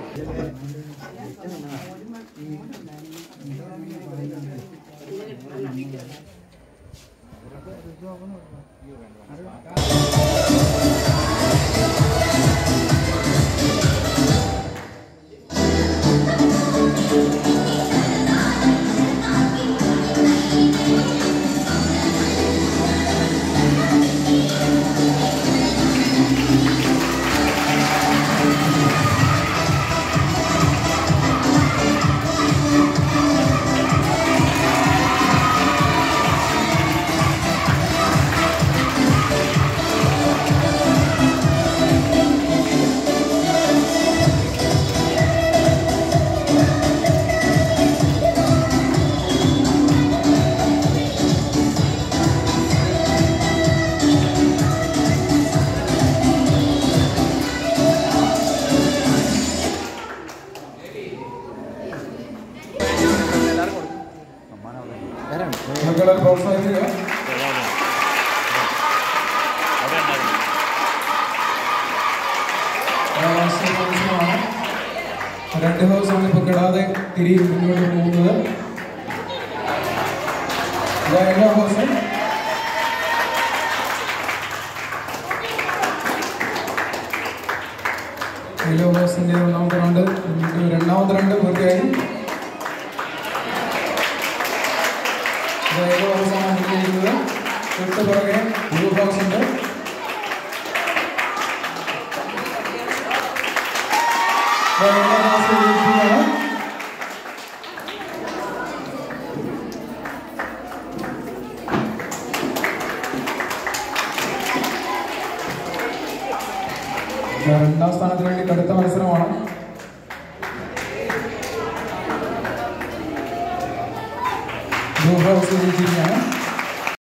മക്കളെ പ്രോത്സാഹിക്കുക രാഷ്ട്രീയ മത്സരമാണ് രണ്ട് ദിവസമാണ് ഇപ്പൊ കിടാതെ തിരികെ മുന്നോട്ട് പോകുന്നത് ഇതാ എല്ലാ ദിവസം എല്ലാ ദിവസത്തിന്റെ ഒന്നാമത്തെ റൗണ്ട് എന്നിട്ട് രണ്ടാമത്തെ റൗണ്ട് പൂർത്തിയായി ഏക ദിവസമാണ് ഇരിക്കുന്നത് തൊട്ട് പുറകെ ബ്ലൂ ഹൗസ് ഉണ്ട് ഇതാ എല്ലാ ദിവസവും ഇരിക്കുകയാണ്. ഇതാ രണ്ടാം സ്ഥാനത്തിന് വേണ്ടി കടുത്ത മത്സരമാണ് ബ്ലൂ ഹൗസ് ജയിച്ചിരിക്കുകയാണ്